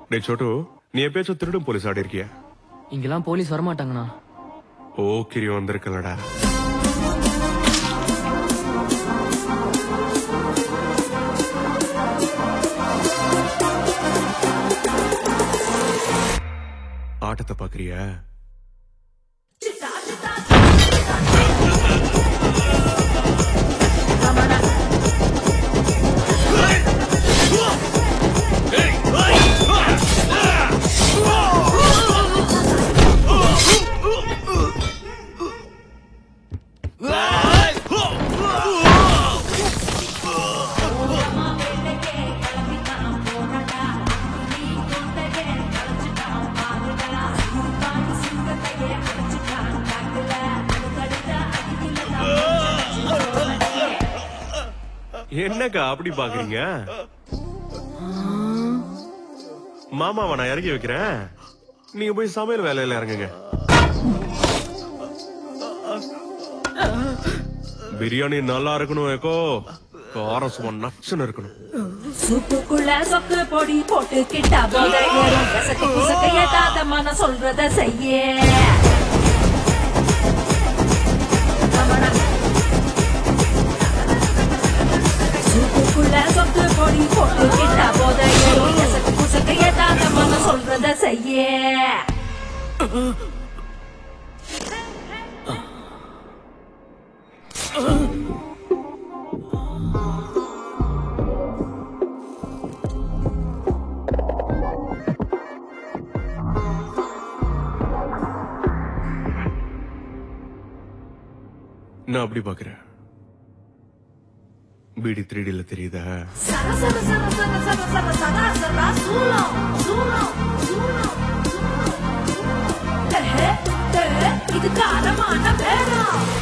டே சோட்டு நீ எப்பயாச்சும் திருடும் போலீஸ் ஆடி இருக்கியா இங்கெல்லாம் போலீஸ் வரமாட்டாங்கண்ணா ஓ கிரி வந்திருக்கலடா ஆட்டத்தை பாக்குறியா என்னக்கா அப்படி பாக்குறீங்க மாமாவை நான் இறக்கி வைக்கிறேன் நீங்க போய் சமையல் வேலையில இறங்குங்க பிரியாணி நல்லா இருக்கணும் ஏக்கோ காரம் சும்மா நச்சுன்னு இருக்கணும் சூப்புக்குள்ள சொக்கு பொடி போட்டு கிட்டா போத ஏறும் கசக்கு புசக்க ஏதாத மன சொல்றத செய்ய ரமணா. சூப்புக்குள்ள சொக்கு பொடி போட்டு கிட்டா போத ஏறும் கசக்கு புசக்க ஏதாத மன சொல்றத செய்ய நான் அப்படி பாக்குறேன் பீடி த்ரீடில தெரியுதா சர சர சர சர சர சர சர சர சூலம் சூலம் சூலம் சூலம் இது காரமான வேடம்